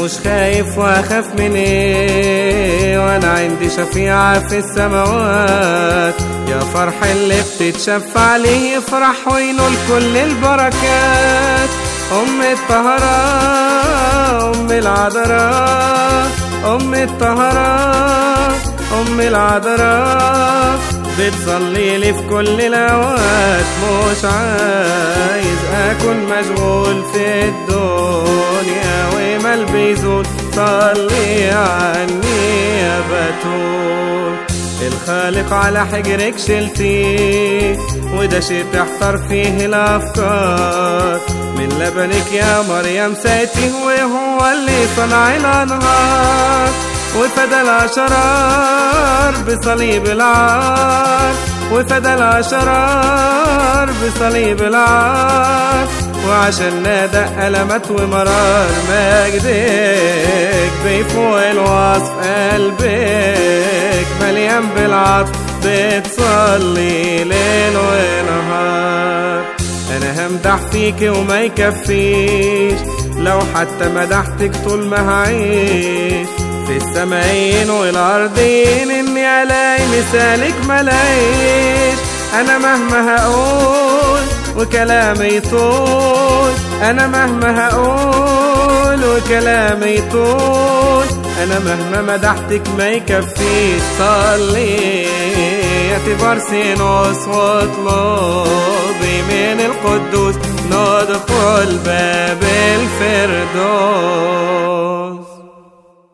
مش خايف واخاف من ايه وانا عندي شفيعة في السماوات يا فرح اللي بتتشفع عليه يفرح وينول كل البركات ام الطهرة ام العذراء ام الطهرة ام العذراء بتصلي لي في كل الاوقات مش عايز اكون مشغول في الدنيا ومال بيزول صلي عني يا بتول الخالق على حجرك شلتي وده شي تحتار فيه الافكار من لبنك يا مريم ساتي وهو اللي صنع الانهار وفدى الاشرار بصليب العار وفدى الاشرار بصليب العار وعشان دق ألمت ومرار مجدك بيفوق الوصف قلبك مليان بالعطف بتصلي ليل ونهار انا همدح فيك وما يكفيش لو حتى مدحتك طول ما هعيش في السماين والارضين اني الاقي مثالك ملاقيش انا مهما هقول وكلامي طول انا مهما هقول وكلامي طول انا مهما مدحتك ما يكفيش صلي يا تبرسينوس واطلبي من القدوس ندخل باب الفردوس